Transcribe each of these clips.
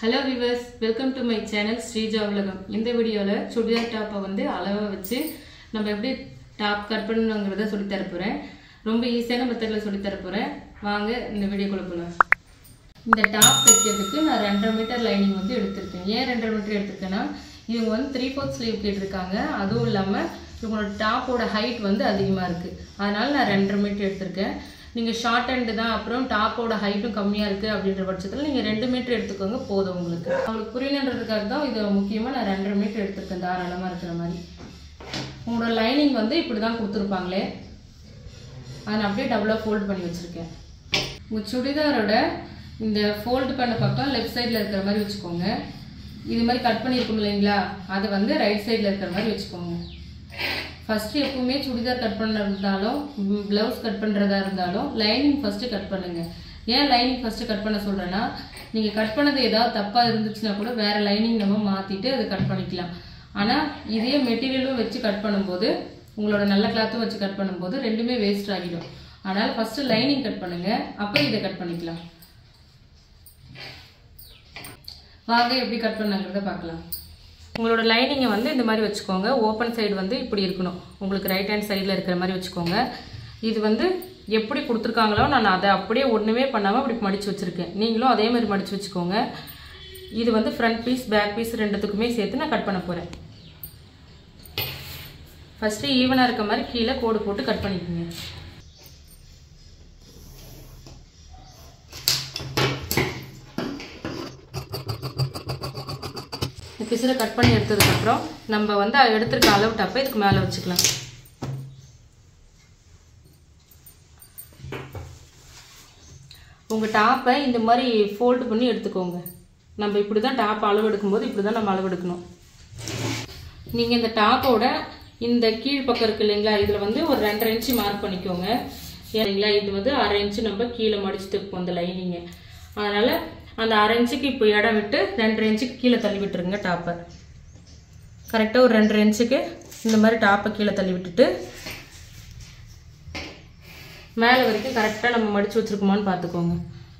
hello viewers welcome to my channel Sreeja உலகம் இந்த வீடியோவில் சுடிதார் டாப்பை வந்து அளவை வச்சு நம்ம எப்படி டாப் கட் பண்ணணுங்கிறத சொல்லித் தர போகிறேன் ரொம்ப ஈஸியான மெத்தடில் சொல்லித் தர போகிறேன் வாங்க இந்த வீடியோக்குள்ள போகலாம் இந்த டாப் தைக்கிறதுக்கு நான் ரெண்டரை மீட்டர் லைனிங் வந்து எடுத்திருக்கேன் ஏன் ரெண்டரை மீட்டர் எடுத்திருக்கேன்னா இவங்க வந்து த்ரீ ஃபோர்த் ஸ்லீவ் கேட்டிருக்காங்க அதுவும் இல்லாமல் இவங்களோட டாப்போட ஹைட் வந்து அதிகமாக இருக்குது அதனால நான் ரெண்டரை மீட்டர் எடுத்திருக்கேன் நீங்கள் ஷார்ட் ஹேண்டு தான் அப்புறம் டாப்போட ஹைட்டும் கம்மியாக இருக்குது அப்படின்ற பட்சத்தில் நீங்கள் ரெண்டு மீட்டர் எடுத்துக்கோங்க போதும் உங்களுக்கு அவங்களுக்கு புரியணுன்றதுக்காக தான் இது முக்கியமாக நான் ரெண்டரை மீட்டர் எடுத்திருக்கேன் தாராளமாக இருக்கிற மாதிரி உங்களோட லைனிங் வந்து இப்படி தான் கொடுத்துருப்பாங்களே அதை நான் அப்படியே டபுளாக ஃபோல்ட் பண்ணி வச்சுருக்கேன் உங்கள் சுடிதாரோட இந்த ஃபோல்டு பண்ண பக்கம் லெஃப்ட் சைடில் இருக்கிற மாதிரி வச்சுக்கோங்க இது மாதிரி கட் பண்ணியிருக்கோம் இல்லைங்களா அதை வந்து ரைட் சைடில் இருக்கிற மாதிரி வச்சுக்கோங்க ஃபஸ்ட்டு எப்பவுமே சுடிதார் கட் பண்ண இருந்தாலும் ப்ளவுஸ் கட் பண்ணுறதா இருந்தாலும் லைனிங் ஃபஸ்ட்டு கட் பண்ணுங்கள் ஏன் லைனிங் ஃபஸ்ட்டு கட் பண்ண சொல்கிறேன்னா நீங்கள் கட் பண்ணது ஏதாவது தப்பாக இருந்துச்சுன்னா கூட வேறு லைனிங் நம்ம மாற்றிட்டு அதை கட் பண்ணிக்கலாம் ஆனால் இதே மெட்டீரியலும் வச்சு கட் பண்ணும்போது உங்களோட நல்ல கிளாத்தும் வச்சு கட் பண்ணும்போது ரெண்டுமே வேஸ்ட் ஆகிடும் அதனால் ஃபஸ்ட்டு லைனிங் கட் பண்ணுங்கள் அப்புறம் இதை கட் பண்ணிக்கலாம் வாங்க எப்படி கட் பண்ணாங்கிறத பார்க்கலாம் உங்களோட லைனிங்கை வந்து இந்த மாதிரி வச்சுக்கோங்க ஓப்பன் சைடு வந்து இப்படி இருக்கணும் உங்களுக்கு ரைட் ஹேண்ட் சைடில் இருக்கிற மாதிரி வச்சுக்கோங்க இது வந்து எப்படி கொடுத்துருக்காங்களோ நான் அதை அப்படியே ஒன்றுமே பண்ணாமல் அப்படி மடித்து வச்சுருக்கேன் நீங்களும் அதே மாதிரி மடித்து வச்சுக்கோங்க இது வந்து ஃப்ரண்ட் பீஸ் பேக் பீஸ் ரெண்டுத்துக்குமே சேர்த்து நான் கட் பண்ண போகிறேன் ஃபஸ்ட்டு ஈவனாக இருக்க மாதிரி கீழே கோடு போட்டு கட் பண்ணிக்கோங்க பிசில் கட் பண்ணி எடுத்ததுக்கப்புறம் நம்ம வந்து எடுத்துருக்க அளவு டப்பை இதுக்கு மேலே வச்சுக்கலாம் உங்கள் டாப்பை இந்த மாதிரி ஃபோல்டு பண்ணி எடுத்துக்கோங்க நம்ம இப்படி தான் டாப் அளவு எடுக்கும்போது இப்படி தான் நம்ம அளவு எடுக்கணும் நீங்கள் இந்த டாப்போட இந்த கீழ் பக்கம் இருக்கு இல்லைங்களா இதில் வந்து ஒரு ரெண்டரை இன்ச்சு மார்க் பண்ணிக்கோங்க ஏங்களா இது வந்து அரை இன்ச்சு நம்ம கீழே மடிச்சுட்டு இருக்கோம் அந்த லைனிங்கை அதனால் அந்த அரை இன்ச்சுக்கு இப்போ இடம் விட்டு ரெண்டரை இன்ச்சுக்கு கீழே தள்ளி விட்டுருங்க டாப்பை கரெக்டாக ஒரு ரெண்டரை இன்ச்சுக்கு இந்த மாதிரி டாப்பை கீழே தள்ளி விட்டுட்டு மேலே வரைக்கும் கரெக்டாக நம்ம மடித்து வச்சுருக்கோமான்னு பார்த்துக்கோங்க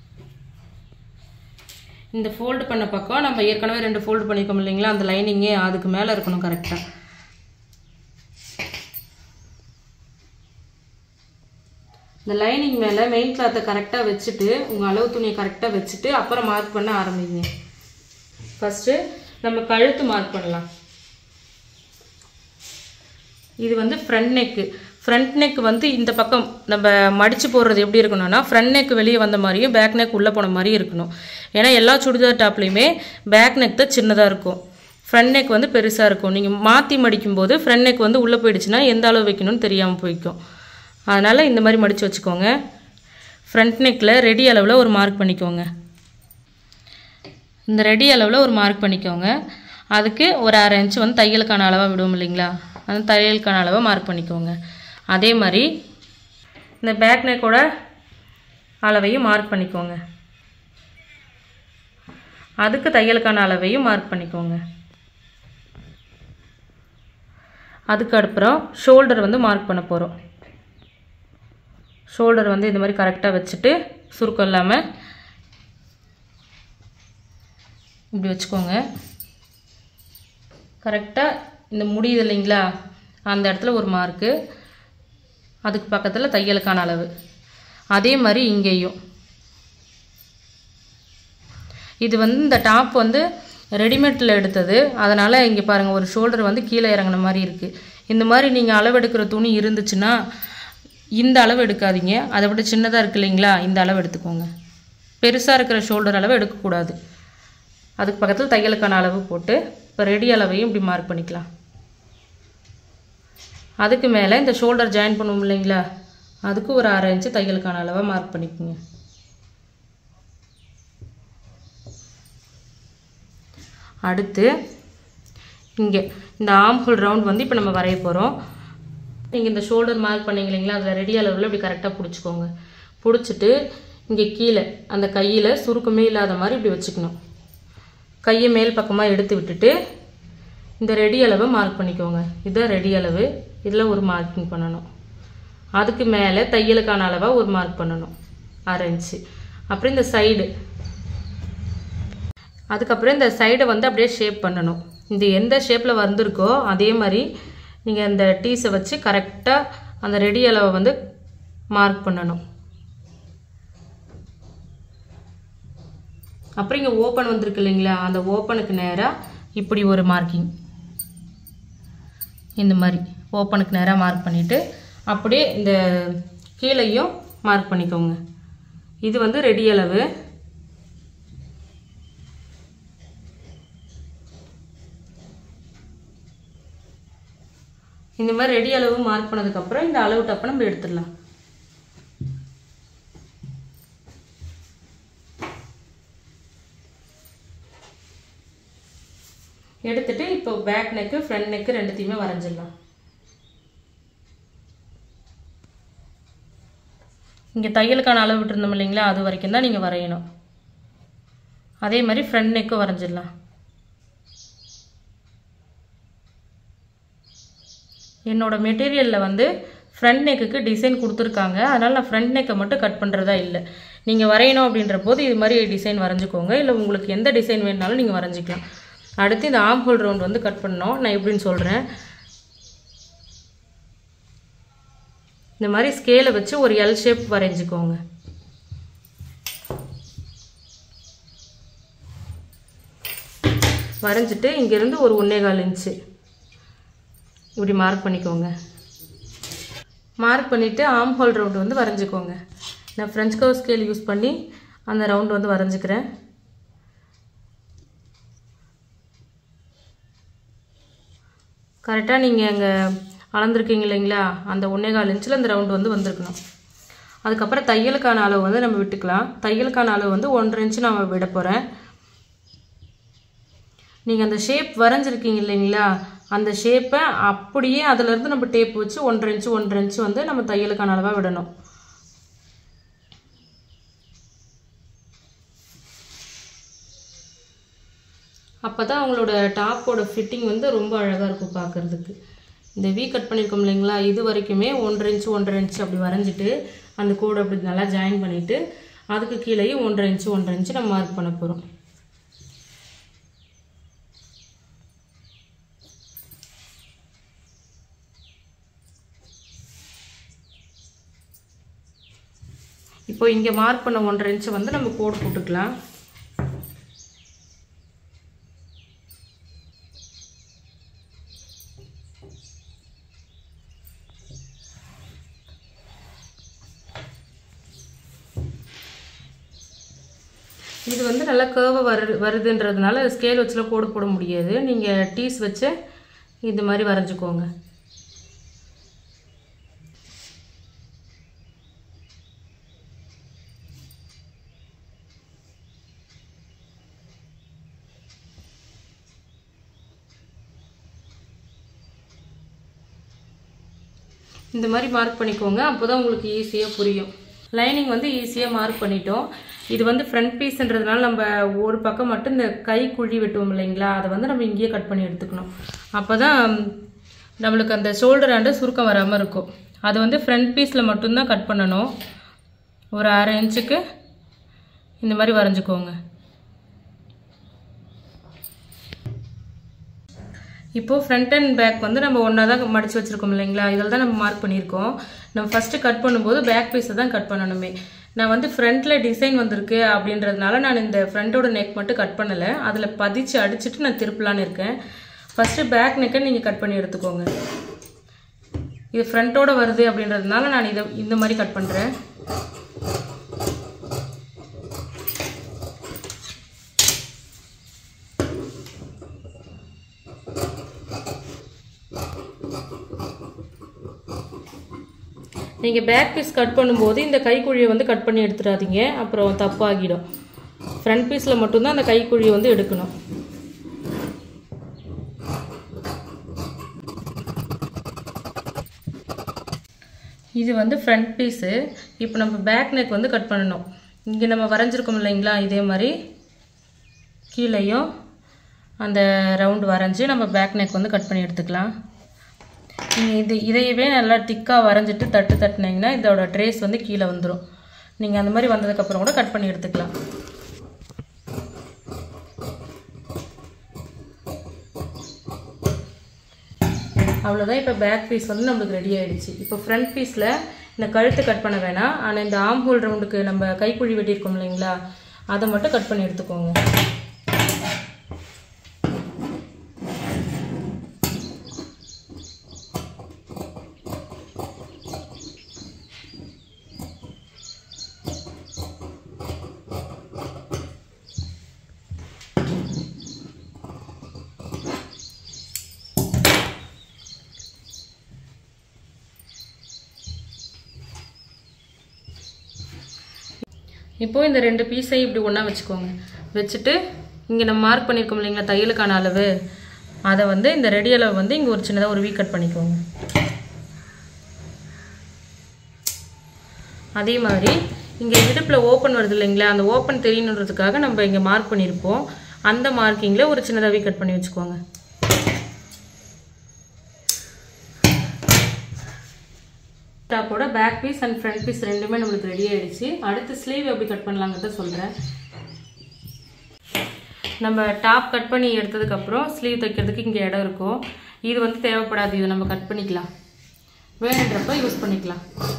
இந்த ஃபோல்டு பண்ண பக்கம் நம்ம ஏற்கனவே ரெண்டு ஃபோல்டு பண்ணியிருக்கோம் இல்லைங்களா அந்த லைனிங்கே அதுக்கு மேலே இருக்கணும் கரெக்டாக இந்த லைனிங் மேலே மெயின் கிளாத்தை கரெக்டாக வச்சுட்டு உங்கள் அளவு துணியை கரெக்டாக வச்சுட்டு அப்புறம் மார்க் பண்ண ஆரம்பிங்க ஃபஸ்ட்டு நம்ம கழுத்து மார்க் பண்ணலாம் இது வந்து ஃப்ரண்ட் நெக்கு ஃப்ரண்ட் நெக் வந்து இந்த பக்கம் நம்ம மடித்து போடுறது எப்படி இருக்கணும்னா ஃப்ரண்ட் நெக் வெளியே வந்த மாதிரியும் பேக் நெக் உள்ளே போன மாதிரியும் இருக்கணும் ஏன்னா எல்லா சுடிதார் டாப்லேயுமே பேக் நெக் தான் சின்னதாக இருக்கும் ஃப்ரண்ட் நெக் வந்து பெருசாக இருக்கும் நீங்கள் மாற்றி மடிக்கும்போது ஃப்ரண்ட் நெக் வந்து உள்ளே போயிடுச்சுன்னா எந்த அளவு வைக்கணும்னு தெரியாமல் போய்க்கும் அதனால் இந்த மாதிரி மடித்து வச்சுக்கோங்க ஃப்ரண்ட் நெக்கில் ரெடி அளவில் ஒரு மார்க் பண்ணிக்கோங்க இந்த ரெடி அளவில் ஒரு மார்க் பண்ணிக்கோங்க அதுக்கு ஒரு அரை இன்ச்சு வந்து தையலுக்கான அளவாக விடுவோம் இல்லைங்களா அந்த தையலுக்கான அளவை மார்க் பண்ணிக்கோங்க அதே மாதிரி இந்த பேக் நெக்கோட அளவையும் மார்க் பண்ணிக்கோங்க அதுக்கு தையலுக்கான அளவையும் மார்க் பண்ணிக்கோங்க அதுக்கு அப்புறம் ஷோல்டர் வந்து மார்க் பண்ண போகிறோம் ஷோல்டர் வந்து இந்த மாதிரி கரெக்டாக வச்சுட்டு சுருக்கம் இல்லாமல் இப்படி வச்சுக்கோங்க கரெக்டாக இந்த முடியுது இல்லைங்களா அந்த இடத்துல ஒரு மார்க்கு அதுக்கு பக்கத்தில் தையலுக்கான அளவு அதே மாதிரி இங்கேயும் இது வந்து இந்த டாப் வந்து ரெடிமேட்டில் எடுத்தது அதனால் இங்கே பாருங்கள் ஒரு ஷோல்டர் வந்து கீழே இறங்கின மாதிரி இருக்குது இந்த மாதிரி நீங்கள் அளவெடுக்கிற துணி இருந்துச்சுன்னா இந்த அளவு எடுக்காதீங்க அதை விட சின்னதாக இருக்கு இல்லைங்களா இந்த அளவு எடுத்துக்கோங்க பெருசாக இருக்கிற ஷோல்டர் அளவு எடுக்கக்கூடாது அதுக்கு பக்கத்தில் தையலுக்கான அளவு போட்டு இப்போ ரெடி அளவையும் இப்படி மார்க் பண்ணிக்கலாம் அதுக்கு மேலே இந்த ஷோல்டர் ஜாயின் பண்ணுவோம் இல்லைங்களா அதுக்கு ஒரு அரை இன்ச்சு தையலுக்கான அளவை மார்க் பண்ணிக்கோங்க அடுத்து இங்கே இந்த ஆம் ஹோல் ரவுண்ட் வந்து இப்போ நம்ம வரைய போகிறோம் நீங்கள் இந்த ஷோல்டர் மார்க் பண்ணீங்க இல்லைங்களா அதில் ரெடி அளவில் இப்படி கரெக்டாக பிடிச்சிக்கோங்க பிடிச்சிட்டு இங்கே கீழே அந்த கையில் சுருக்கமே இல்லாத மாதிரி இப்படி வச்சுக்கணும் கையை மேல் பக்கமாக எடுத்து விட்டுட்டு இந்த ரெடி அளவை மார்க் பண்ணிக்கோங்க இதுதான் ரெடி அளவு இதில் ஒரு மார்க்கிங் பண்ணணும் அதுக்கு மேலே தையலுக்கான அளவாக ஒரு மார்க் பண்ணணும் அரை இன்ச்சு அப்புறம் இந்த சைடு அதுக்கப்புறம் இந்த சைடை வந்து அப்படியே ஷேப் பண்ணணும் இந்த எந்த ஷேப்பில் வந்திருக்கோ அதே மாதிரி நீங்கள் இந்த டீஸை வச்சு கரெக்டாக அந்த ரெடி அளவை வந்து மார்க் பண்ணணும் அப்புறம் இங்கே ஓப்பன் வந்திருக்கு இல்லைங்களா அந்த ஓப்பனுக்கு நேராக இப்படி ஒரு மார்க்கிங் இந்த மாதிரி ஓப்பனுக்கு நேராக மார்க் பண்ணிவிட்டு அப்படியே இந்த கீழையும் மார்க் பண்ணிக்கோங்க இது வந்து ரெடி அளவு இந்த மாதிரி ரெடி அளவு மார்க் பண்ணதுக்கப்புறம் இந்த அளவு டப்பை நம்ம எடுத்துடலாம் எடுத்துட்டு இப்போ பேக் நெக்கு ஃப்ரண்ட் நெக்கு ரெண்டுத்தையுமே வரைஞ்சிடலாம் இங்கே தையலுக்கான அளவு விட்டுருந்தோம் இல்லைங்களா அது வரைக்கும் தான் நீங்கள் வரையணும் அதே மாதிரி ஃப்ரண்ட் நெக்கும் வரைஞ்சிடலாம் என்னோட மெட்டீரியலில் வந்து ஃப்ரண்ட் நெக்குக்கு டிசைன் கொடுத்துருக்காங்க அதனால் நான் ஃப்ரண்ட் நெக்கை மட்டும் கட் பண்ணுறதா இல்லை நீங்கள் வரையணும் அப்படின்ற போது இது மாதிரி டிசைன் வரைஞ்சிக்கோங்க இல்லை உங்களுக்கு எந்த டிசைன் வேணுனாலும் நீங்கள் வரைஞ்சிக்கலாம் அடுத்து இந்த ஆம் ஹோல் ரவுண்ட் வந்து கட் பண்ணோம் நான் எப்படின்னு சொல்கிறேன் இந்த மாதிரி ஸ்கேலை வச்சு ஒரு எல் ஷேப் வரைஞ்சிக்கோங்க வரைஞ்சிட்டு இங்கேருந்து ஒரு ஒன்றே கால் இன்ச்சு இப்படி மார்க் பண்ணிக்கோங்க மார்க் பண்ணிவிட்டு ஆம் ஹோல் ரவுண்டு வந்து வரைஞ்சிக்கோங்க நான் ஃப்ரெஞ்ச் கவ் ஸ்கேல் யூஸ் பண்ணி அந்த ரவுண்டு வந்து வரைஞ்சிக்கிறேன் கரெக்டாக நீங்கள் அங்கே அளந்துருக்கீங்க இல்லைங்களா அந்த ஒன்றே கால் இன்ச்சில் அந்த ரவுண்டு வந்து வந்திருக்கணும் அதுக்கப்புறம் தையலுக்கான அளவு வந்து நம்ம விட்டுக்கலாம் தையலுக்கான அளவு வந்து ஒன்றரை இன்ச்சு நான் விட போகிறேன் நீங்கள் அந்த ஷேப் வரைஞ்சிருக்கீங்க இல்லைங்களா அந்த ஷேப்பை அப்படியே அதுலேருந்து நம்ம டேப் வச்சு ஒன்றரை இன்ச்சு ஒன்றரை இன்ச்சு வந்து நம்ம தையலுக்கான அளவாக விடணும் அப்போ தான் அவங்களோட டாப்போட ஃபிட்டிங் வந்து ரொம்ப அழகாக இருக்கும் பார்க்குறதுக்கு இந்த வீ கட் பண்ணியிருக்கோம் இல்லைங்களா இது வரைக்குமே ஒன்றரை இன்ச்சு ஒன்றரை இன்ச்சு அப்படி வரைஞ்சிட்டு அந்த கோடு அப்படி நல்லா ஜாயின் பண்ணிவிட்டு அதுக்கு கீழேயும் ஒன்றரை இன்ச்சு ஒன்றரை இன்ச்சு நம்ம மார்க் பண்ண போகிறோம் இப்போ இங்கே மார்க் பண்ண ஒன்றரை இன்ச்சு வந்து நம்ம கோடு போட்டுக்கலாம் இது வந்து நல்லா கேர்வை வரு வருதுன்றதுனால ஸ்கேல் வச்சுலாம் கோடு போட முடியாது நீங்கள் டீஸ் வச்சு இது மாதிரி வரைஞ்சிக்கோங்க இந்த மாதிரி மார்க் பண்ணிக்கோங்க அப்போ தான் உங்களுக்கு ஈஸியாக புரியும் லைனிங் வந்து ஈஸியாக மார்க் பண்ணிட்டோம் இது வந்து ஃப்ரண்ட் பீஸ்ன்றதுனால நம்ம ஒரு பக்கம் மட்டும் இந்த கை குழி வெட்டுவோம் இல்லைங்களா அதை வந்து நம்ம இங்கேயே கட் பண்ணி எடுத்துக்கணும் அப்போ தான் நம்மளுக்கு அந்த ஷோல்டர் ஆண்டு சுருக்கம் வராமல் இருக்கும் அது வந்து ஃப்ரண்ட் பீஸில் மட்டும்தான் கட் பண்ணணும் ஒரு அரை இன்ச்சுக்கு இந்த மாதிரி வரைஞ்சிக்கோங்க இப்போது ஃப்ரண்ட் அண்ட் பேக் வந்து நம்ம ஒன்றா தான் மடித்து வச்சுருக்கோம் இல்லைங்களா இதில் தான் நம்ம மார்க் பண்ணியிருக்கோம் நம்ம ஃபஸ்ட்டு கட் பண்ணும்போது பேக் பீஸை தான் கட் பண்ணணுமே நான் வந்து ஃப்ரண்ட்டில் டிசைன் வந்திருக்கு அப்படின்றதுனால நான் இந்த ஃப்ரண்ட்டோட நெக் மட்டும் கட் பண்ணலை அதில் பதிச்சு அடிச்சுட்டு நான் திருப்பலான்னு இருக்கேன் ஃபஸ்ட்டு பேக் நெக்கை நீங்கள் கட் பண்ணி எடுத்துக்கோங்க இது ஃப்ரண்ட்டோட வருது அப்படின்றதுனால நான் இதை இந்த மாதிரி கட் பண்ணுறேன் நீங்கள் பேக் பீஸ் கட் பண்ணும்போது இந்த கைக்குழியை வந்து கட் பண்ணி எடுத்துடாதீங்க அப்புறம் தப்பாகிடும் ஃப்ரண்ட் பீஸில் மட்டும்தான் அந்த கைக்குழியை வந்து எடுக்கணும் இது வந்து ஃப்ரண்ட் பீஸு இப்போ நம்ம பேக் நெக் வந்து கட் பண்ணணும் இங்கே நம்ம வரைஞ்சிருக்கோம் இல்லைங்களா இதே மாதிரி கீழேயும் அந்த ரவுண்டு வரைஞ்சி நம்ம பேக் நெக் வந்து கட் பண்ணி எடுத்துக்கலாம் நீங்கள் இது இதையவே நல்லா திக்காக வரைஞ்சிட்டு தட்டு தட்டினீங்கன்னா இதோட ட்ரேஸ் வந்து கீழே வந்துடும் நீங்கள் அந்த மாதிரி வந்ததுக்கப்புறம் கூட கட் பண்ணி எடுத்துக்கலாம் அவ்வளோதான் இப்போ பேக் பீஸ் வந்து நம்மளுக்கு ரெடி ஆயிடுச்சு இப்போ ஃப்ரண்ட் பீஸில் இந்த கழுத்து கட் பண்ண வேணாம் ஆனால் இந்த ஆம் ஹோல் ரவுண்டுக்கு நம்ம கைக்குழி வெட்டியிருக்கோம் இல்லைங்களா அதை மட்டும் கட் பண்ணி எடுத்துக்கோங்க இப்போ இந்த ரெண்டு பீஸையும் இப்படி ஒன்றா வச்சுக்கோங்க வச்சுட்டு இங்கே நம்ம மார்க் பண்ணியிருக்கோம் இல்லைங்களா தையலுக்கான அளவு அதை வந்து இந்த ரெடி அளவு வந்து இங்கே ஒரு சின்னதாக ஒரு வீ கட் பண்ணிக்கோங்க அதே மாதிரி இங்கே இடுப்பில் ஓப்பன் வருது இல்லைங்களா அந்த ஓப்பன் தெரியணுன்றதுக்காக நம்ம இங்கே மார்க் பண்ணியிருப்போம் அந்த மார்க்கிங்கில் ஒரு சின்னதாக வீ கட் பண்ணி வச்சுக்கோங்க டாப்போட back piece and front piece ரெண்டுமே நம்மளுக்கு ரெடி ஆயிடுச்சு அடுத்து ஸ்லீவ் எப்படி கட் பண்ணலாங்கிறத சொல்கிறேன் நம்ம டாப் கட் பண்ணி எடுத்ததுக்கப்புறம் ஸ்லீவ் தைக்கிறதுக்கு இங்கே இடம் இருக்கும் இது வந்து தேவைப்படாது இது நம்ம கட் பண்ணிக்கலாம் வேணுன்றப்ப யூஸ் பண்ணிக்கலாம்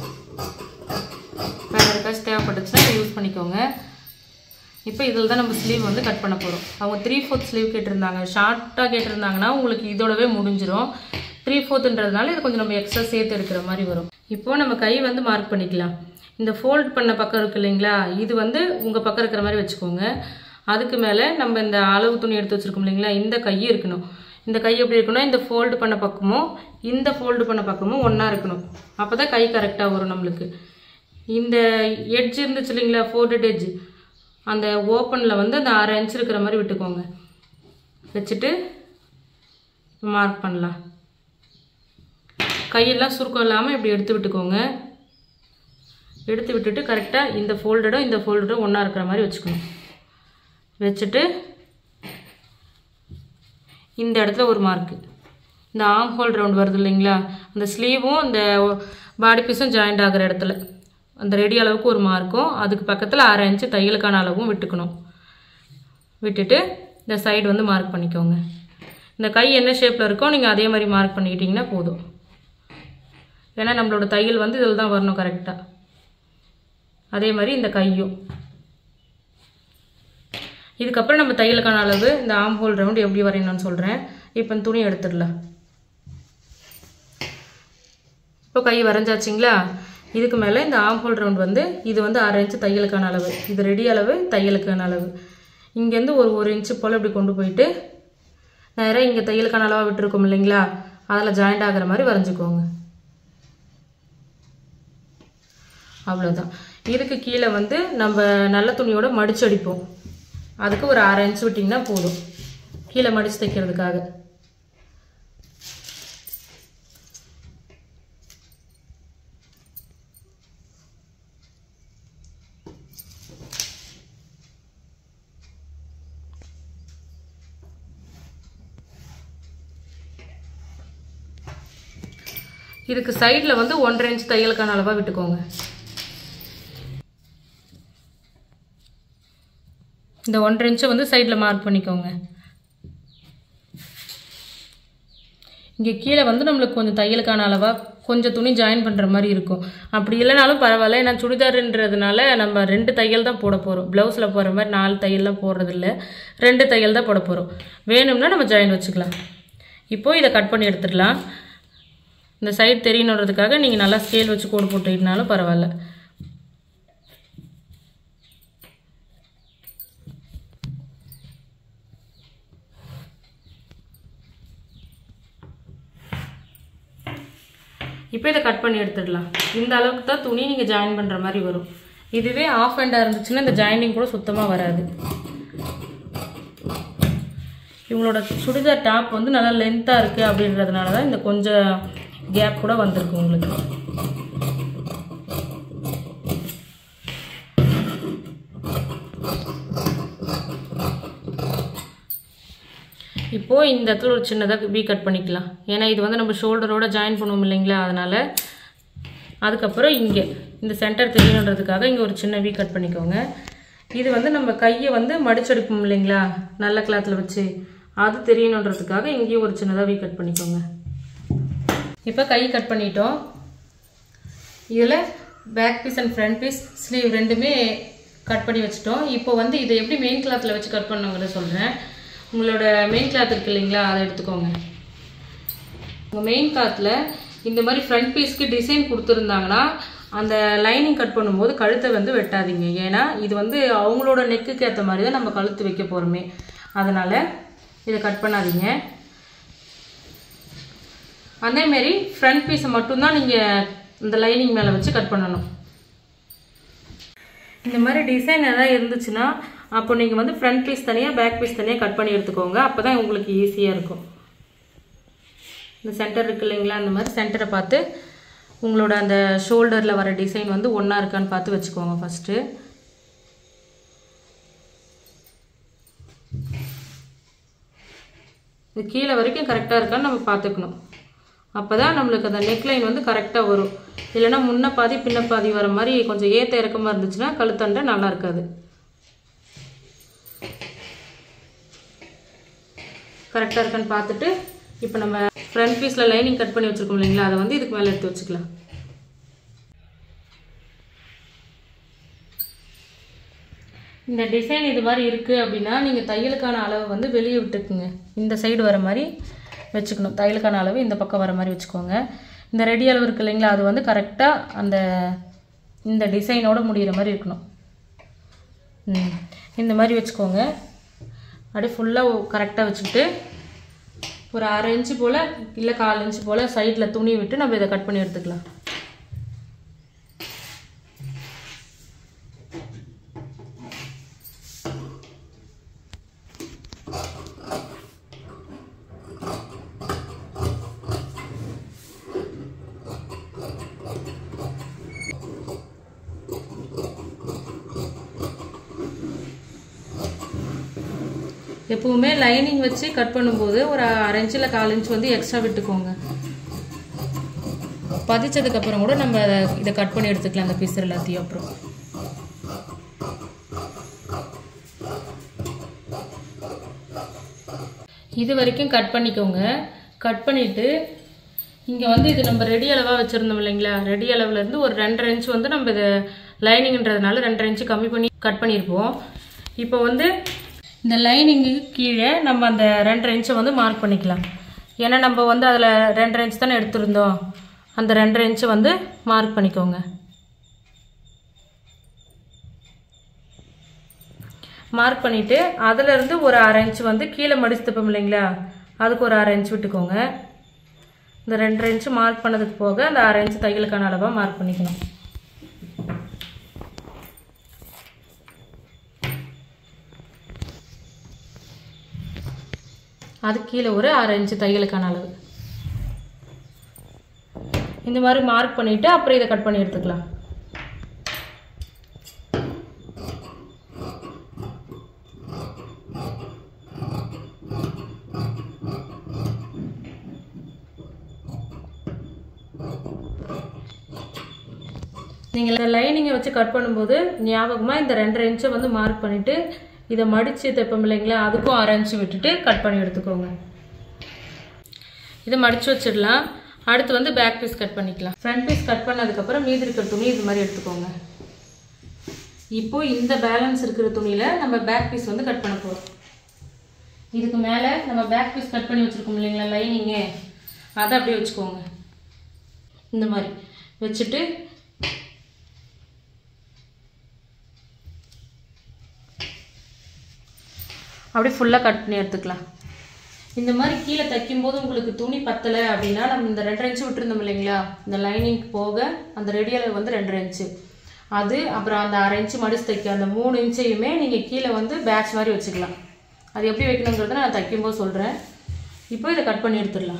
வேறு யாருக்காச்சும் தேவைப்பட்டுச்சுன்னா இதை யூஸ் பண்ணிக்கோங்க இப்போ இதில் தான் நம்ம ஸ்லீவ் வந்து கட் பண்ண போகிறோம் அவங்க த்ரீ ஃபோர்த் ஸ்லீவ் கேட்டிருந்தாங்க ஷார்ட்டாக கேட்டிருந்தாங்கன்னா உங்களுக்கு இதோடவே முடிஞ்சிரும் த்ரீ ஃபோர்த்துன்றதுனால இது கொஞ்சம் நம்ம எக்ஸ்ட்ரா சேர்த்து எடுக்கிற மாதிரி வரும் இப்போது நம்ம கை வந்து மார்க் பண்ணிக்கலாம் இந்த ஃபோல்ட் பண்ண பக்கம் இருக்கு இல்லைங்களா இது வந்து உங்கள் பக்கம் இருக்கிற மாதிரி வச்சுக்கோங்க அதுக்கு மேலே நம்ம இந்த அளவு துணி எடுத்து வச்சுருக்கோம் இல்லைங்களா இந்த கை இருக்கணும் இந்த கை எப்படி இருக்கணும் இந்த ஃபோல்டு பண்ண பக்கமும் இந்த ஃபோல்டு பண்ண பக்கமும் ஒன்றா இருக்கணும் அப்போ தான் கை கரெக்டாக வரும் நம்மளுக்கு இந்த எட்ஜ் இருந்துச்சு இல்லைங்களா ஃபோல்டட் எட்ஜ் அந்த ஓப்பனில் வந்து அந்த அரை இன்ச் இருக்கிற மாதிரி விட்டுக்கோங்க வச்சுட்டு மார்க் பண்ணலாம் கையெல்லாம் சுருக்கம் இல்லாமல் இப்படி எடுத்து விட்டுக்கோங்க எடுத்து விட்டுட்டு கரெக்டாக இந்த ஃபோல்டடும் இந்த ஃபோல்டடும் ஒன்றா இருக்கிற மாதிரி வச்சுக்கணும் வச்சுட்டு இந்த இடத்துல ஒரு மார்க்கு இந்த ஆம் ஹோல் ரவுண்ட் வருது இல்லைங்களா அந்த ஸ்லீவும் அந்த பாடி பீஸும் ஜாயிண்ட் ஆகிற இடத்துல அந்த ரெடி அளவுக்கு ஒரு மார்க்கும் அதுக்கு பக்கத்தில் அரை இன்ச்சு தையலுக்கான அளவும் விட்டுக்கணும் விட்டுட்டு இந்த சைடு வந்து மார்க் பண்ணிக்கோங்க இந்த கை என்ன ஷேப்பில் இருக்கோ நீங்கள் அதே மாதிரி மார்க் பண்ணிக்கிட்டிங்கன்னா போதும் ஏன்னா நம்மளோட தையல் வந்து இதில் தான் வரணும் கரெக்டாக அதே மாதிரி இந்த கையும் இதுக்கப்புறம் நம்ம தையலுக்கான அளவு இந்த ஆம் ஹோல் ரவுண்ட் எப்படி வரையணும்னு சொல்கிறேன் இப்போ இந்த துணி எடுத்துடலாம் இப்போ கை வரைஞ்சாச்சுங்களா இதுக்கு மேலே இந்த ஆம் ஹோல் ரவுண்ட் வந்து இது வந்து அரை இன்ச்சு தையலுக்கான அளவு இது ரெடி அளவு தையலுக்கான அளவு இங்கேருந்து ஒரு ஒரு இன்ச்சு போல் இப்படி கொண்டு போயிட்டு நேராக இங்கே தையலுக்கான அளவாக விட்டுருக்கோம் இல்லைங்களா அதில் ஜாயிண்ட் ஆகிற மாதிரி வரைஞ்சிக்கோங்க அவ்வளோதான் இதுக்கு கீழே வந்து நம்ம நல்ல துணியோட மடிச்சு அடிப்போம் அதுக்கு ஒரு அரை இன்ச் விட்டிங்கன்னா போதும் கீழே மடிச்சு தைக்கிறதுக்காக இதுக்கு சைடில் வந்து ஒன்றரை இன்ச் தையலுக்கான அளவாக விட்டுக்கோங்க இந்த ஒன்றரை இன்ச்சை வந்து சைடில் மார்க் பண்ணிக்கோங்க இங்கே கீழே வந்து நம்மளுக்கு கொஞ்சம் தையலுக்கான அளவாக கொஞ்சம் துணி ஜாயின் பண்ணுற மாதிரி இருக்கும் அப்படி இல்லைனாலும் பரவாயில்ல ஏன்னா சுடிதாருன்றதுனால நம்ம ரெண்டு தையல் தான் போட போகிறோம் ப்ளவுஸில் போடுற மாதிரி நாலு தையல்லாம் போடுறதில்ல ரெண்டு தையல் தான் போட போகிறோம் வேணும்னா நம்ம ஜாயின் வச்சுக்கலாம் இப்போது இதை கட் பண்ணி எடுத்துடலாம் இந்த சைடு தெரியணுன்றதுக்காக நீங்கள் நல்லா ஸ்கேல் வச்சு கோடு போட்டுக்கிட்டனாலும் பரவாயில்ல இப்போ இதை கட் பண்ணி எடுத்துடலாம் இந்த அளவுக்கு தான் துணி நீங்கள் ஜாயின் பண்ணுற மாதிரி வரும் இதுவே ஆஃப் ஹேண்டாக இருந்துச்சுன்னா இந்த ஜாயினிங் கூட சுத்தமாக வராது இவங்களோட சுடிதார் டாப் வந்து நல்லா லென்த்தாக இருக்குது அப்படின்றதுனால தான் இந்த கொஞ்சம் கேப் கூட வந்திருக்கு உங்களுக்கு இப்போது இந்த இடத்துல ஒரு சின்னதாக வி கட் பண்ணிக்கலாம் ஏன்னா இது வந்து நம்ம ஷோல்டரோட ஜாயின் பண்ணுவோம் இல்லைங்களா அதனால் அதுக்கப்புறம் இங்கே இந்த சென்டர் தெரியணுன்றதுக்காக இங்கே ஒரு சின்ன வி கட் பண்ணிக்கோங்க இது வந்து நம்ம கையை வந்து மடிச்செடுப்போம் இல்லைங்களா நல்ல கிளாத்தில் வச்சு அது தெரியணுன்றதுக்காக இங்கேயும் ஒரு சின்னதாக வி கட் பண்ணிக்கோங்க இப்போ கை கட் பண்ணிட்டோம் இதில் back piece and front piece sleeve ரெண்டுமே கட் பண்ணி வச்சுட்டோம் இப்போ வந்து இதை எப்படி மெயின் கிளாத்தில் வச்சு கட் பண்ணுங்கிறத சொல்கிறேன் உங்களோட மெயின் கிளாத் இருக்கு இல்லைங்களா அதை எடுத்துக்கோங்க உங்கள் மெயின் கிளாத்தில் இந்த மாதிரி ஃப்ரண்ட் பீஸ்க்கு டிசைன் கொடுத்துருந்தாங்கன்னா அந்த லைனிங் கட் பண்ணும்போது கழுத்தை வந்து வெட்டாதீங்க ஏன்னா இது வந்து அவங்களோட நெக்குக்கு ஏற்ற மாதிரி தான் நம்ம கழுத்து வைக்க போகிறோமே அதனால் இதை கட் பண்ணாதீங்க அதேமாரி ஃப்ரண்ட் பீஸை மட்டும்தான் நீங்கள் இந்த லைனிங் மேலே வச்சு கட் பண்ணணும் இந்த மாதிரி டிசைன் எதாவது இருந்துச்சுன்னா அப்போ நீங்கள் வந்து ஃப்ரண்ட் பீஸ் தனியாக பேக் பீஸ் தனியாக கட் பண்ணி எடுத்துக்கோங்க அப்போ தான் உங்களுக்கு ஈஸியாக இருக்கும் இந்த சென்டர் இருக்கு இல்லைங்களா அந்த மாதிரி சென்டரை பார்த்து உங்களோட அந்த ஷோல்டரில் வர டிசைன் வந்து ஒன்றா இருக்கான்னு பார்த்து வச்சுக்கோங்க ஃபஸ்ட்டு இது கீழே வரைக்கும் கரெக்டாக இருக்கான்னு நம்ம பார்த்துக்கணும் அப்போ தான் நம்மளுக்கு அந்த நெக்லைன் வந்து கரெக்டாக வரும் இல்லைன்னா முன்ன பாதி பின்ன பாதி வர மாதிரி கொஞ்சம் ஏற்ற இறக்கமாக இருந்துச்சுன்னா கழுத்தண்டை நல்லா இருக்காது கரெக்டாக இருக்கான்னு பார்த்துட்டு இப்போ நம்ம ஃப்ரண்ட் பீஸில் லைனிங் கட் பண்ணி வச்சுருக்கோம் இல்லைங்களா அதை வந்து இதுக்கு மேலே எடுத்து வச்சுக்கலாம் இந்த டிசைன் இது மாதிரி இருக்குது அப்படின்னா நீங்கள் தையலுக்கான அளவை வந்து வெளியே விட்டுக்குங்க இந்த சைடு வர மாதிரி வச்சுக்கணும் தையலுக்கான அளவு இந்த பக்கம் வர மாதிரி வச்சுக்கோங்க இந்த ரெடி அளவு இருக்கு இல்லைங்களா அது வந்து கரெக்டாக அந்த இந்த டிசைனோட முடிகிற மாதிரி இருக்கணும் ம் இந்த மாதிரி வச்சுக்கோங்க அப்படியே ஃபுல்லாக கரெக்டாக வச்சுக்கிட்டு ஒரு அரை இன்ச்சு போல் இல்லை கால் இன்ச்சு போல் சைடில் துணி விட்டு நம்ம இதை கட் பண்ணி எடுத்துக்கலாம் எப்பவுமே லைனிங் வச்சு கட் பண்ணும்போது ஒரு அரை இன்ச்சில் கால் இன்ச் வந்து எக்ஸ்ட்ரா விட்டுக்கோங்க பதிச்சதுக்கு அப்புறம் கூட நம்ம இதை கட் பண்ணி எடுத்துக்கலாம் அந்த பீஸ் எல்லாத்தையும் அப்புறம் இது வரைக்கும் கட் பண்ணிக்கோங்க கட் பண்ணிவிட்டு இங்கே வந்து இது நம்ம ரெடி அளவாக வச்சுருந்தோம் இல்லைங்களா ரெடி அளவுலேருந்து ஒரு ரெண்டரை இன்ச் வந்து நம்ம இது லைனிங்ன்றதுனால ரெண்டரை இன்ச்சு கம்மி பண்ணி கட் பண்ணியிருப்போம் இப்போ வந்து இந்த லைனிங்குக்கு கீழே நம்ம அந்த ரெண்டரை இன்ச்சை வந்து மார்க் பண்ணிக்கலாம் ஏன்னா நம்ம வந்து அதில் ரெண்டரை இன்ச் தானே எடுத்திருந்தோம் அந்த ரெண்டரை இன்ச்சை வந்து மார்க் பண்ணிக்கோங்க மார்க் பண்ணிவிட்டு அதிலிருந்து ஒரு அரை இன்ச் வந்து கீழே மடிச்சு தப்போம் இல்லைங்களா அதுக்கு ஒரு அரை இன்ச் விட்டுக்கோங்க இந்த ரெண்டரை இன்ச்சு மார்க் பண்ணதுக்கு போக அந்த அரை இன்ச் தையலுக்கான அளவாக மார்க் பண்ணிக்கணும் அது கீழே ஒரு அரை இன்ச்சு தையலுக்கான அளவு இந்த மாதிரி மார்க் பண்ணிவிட்டு அப்புறம் இதை கட் பண்ணி எடுத்துக்கலாம் நீங்கள் லைனிங்கை வச்சு கட் பண்ணும்போது ஞாபகமாக இந்த ரெண்டரை இன்ச்சை வந்து மார்க் பண்ணிவிட்டு இதை மடித்து தைப்போம் இல்லைங்களா அதுக்கும் அரை இன்ச்சு விட்டுட்டு கட் பண்ணி எடுத்துக்கோங்க இதை மடித்து வச்சிடலாம் அடுத்து வந்து பேக் பீஸ் கட் பண்ணிக்கலாம் ஃப்ரண்ட் பீஸ் கட் பண்ணதுக்கப்புறம் மீதி இருக்கிற துணி இது மாதிரி எடுத்துக்கோங்க இப்போ இந்த பேலன்ஸ் இருக்கிற துணியில் நம்ம பேக் பீஸ் வந்து கட் பண்ண போகிறோம் இதுக்கு மேலே நம்ம பேக் பீஸ் கட் பண்ணி வச்சுருக்கோம் இல்லைங்களா லைனிங்கு அதை அப்படியே வச்சுக்கோங்க இந்த மாதிரி வச்சுட்டு அப்படியே ஃபுல்லாக கட் பண்ணி எடுத்துக்கலாம் இந்த மாதிரி கீழே தைக்கும்போது உங்களுக்கு துணி பத்தலை அப்படின்னா நம்ம இந்த ரெண்டரை இன்ச்சு விட்டுருந்தோம் இல்லைங்களா இந்த லைனிங் போக அந்த ரெடி அளவு வந்து ரெண்டரை இன்ச்சு அது அப்புறம் அந்த அரை இன்ச்சு மடிச்சு தைக்க அந்த மூணு இன்ச்சையுமே நீங்கள் கீழே வந்து பேட்ச் மாதிரி வச்சுக்கலாம் அது எப்படி வைக்கணுங்கிறத நான் தைக்கும்போது சொல்கிறேன் இப்போ இதை கட் பண்ணி எடுத்துடலாம்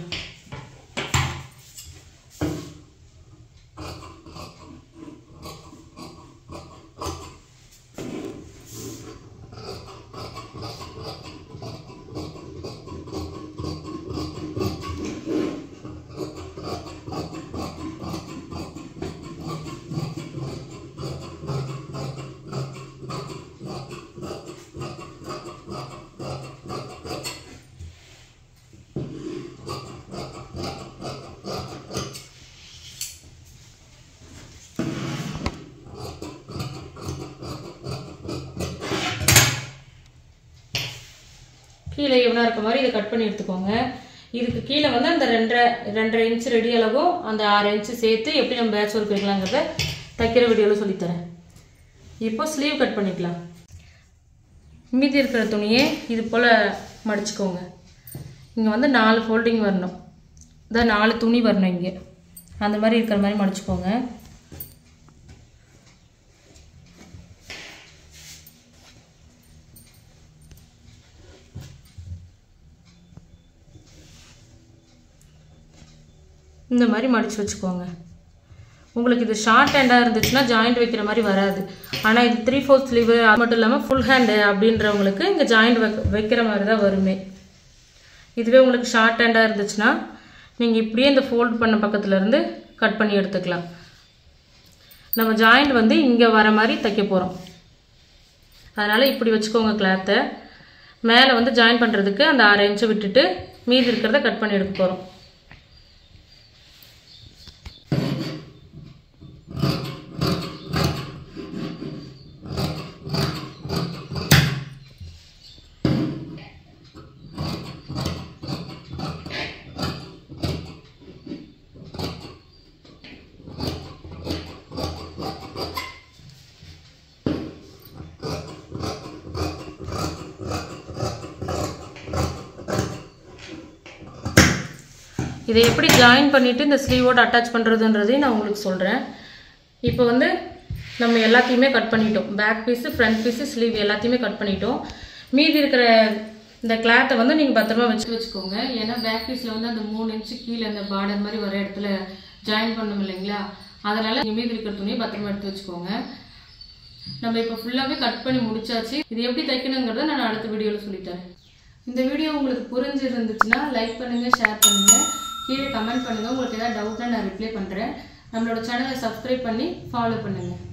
கீழே எவ்வளோ இருக்க மாதிரி இதை கட் பண்ணி எடுத்துக்கோங்க இதுக்கு கீழே வந்து அந்த ரெண்டரை ரெண்டரை இன்ச் ரெடி அளவும் அந்த ஆறு இன்ச்சு சேர்த்து எப்படி நம்ம பேட்ச் ஒர்க் வைக்கலாங்கிறத தைக்கிற வீடியோவில் சொல்லித்தரேன் இப்போ ஸ்லீவ் கட் பண்ணிக்கலாம் மீதி இருக்கிற துணியை இது போல் மடிச்சுக்கோங்க இங்கே வந்து நாலு ஃபோல்டிங் வரணும் இதான் நாலு துணி வரணும் இங்கே அந்த மாதிரி இருக்கிற மாதிரி மடிச்சுக்கோங்க இந்த மாதிரி மடித்து வச்சுக்கோங்க உங்களுக்கு இது ஷார்ட் ஹேண்டாக இருந்துச்சுன்னா ஜாயிண்ட் வைக்கிற மாதிரி வராது ஆனால் இது த்ரீ ஃபோர்த் ஸ்லீவு அது மட்டும் இல்லாமல் ஃபுல் ஹேண்டு அப்படின்றவங்களுக்கு இங்கே ஜாயிண்ட் வைக்க வைக்கிற மாதிரி தான் வருமே இதுவே உங்களுக்கு ஷார்ட் ஹேண்டாக இருந்துச்சுன்னா நீங்கள் இப்படியே இந்த ஃபோல்ட் பண்ண பக்கத்துல இருந்து கட் பண்ணி எடுத்துக்கலாம் நம்ம ஜாயிண்ட் வந்து இங்கே வர மாதிரி தைக்க போகிறோம் அதனால் இப்படி வச்சுக்கோங்க கிளாத்தை மேலே வந்து ஜாயின் பண்ணுறதுக்கு அந்த ஆறு இன்ச்சு விட்டுட்டு மீதி இருக்கிறத கட் பண்ணி எடுக்க போகிறோம் இதை எப்படி ஜாயின் பண்ணிவிட்டு இந்த ஸ்லீவோட அட்டாச் பண்ணுறதுன்றதையும் நான் உங்களுக்கு சொல்கிறேன் இப்போ வந்து நம்ம எல்லாத்தையுமே கட் பண்ணிட்டோம் back piece front piece sleeve எல்லாத்தையுமே கட் பண்ணிட்டோம் மீதி இருக்கிற இந்த கிளாத்தை வந்து நீங்கள் பத்திரமா வச்சு வச்சுக்கோங்க ஏன்னா பேக் பீஸில் வந்து அந்த மூணு இன்ச்சு கீழே அந்த பார்டர் மாதிரி வர இடத்துல ஜாயின் பண்ணணும் இல்லைங்களா அதனால் நீங்கள் மீதி இருக்கிற துணியை பத்திரமா எடுத்து வச்சுக்கோங்க நம்ம இப்போ ஃபுல்லாகவே கட் பண்ணி முடிச்சாச்சு இது எப்படி தைக்கணுங்கிறத நான் அடுத்த வீடியோவில் சொல்லித்தரேன் இந்த வீடியோ உங்களுக்கு புரிஞ்சிருந்துச்சுன்னா லைக் பண்ணுங்கள் ஷேர் பண்ணுங்கள் கீழே கமெண்ட் பண்ணுங்கள் உங்களுக்கு ஏதாவது டவுட்னா நான் ரிப்ளை பண்ணுறேன் நம்மளோட சேனலை சப்ஸ்கிரைப் பண்ணி ஃபாலோ பண்ணுங்கள்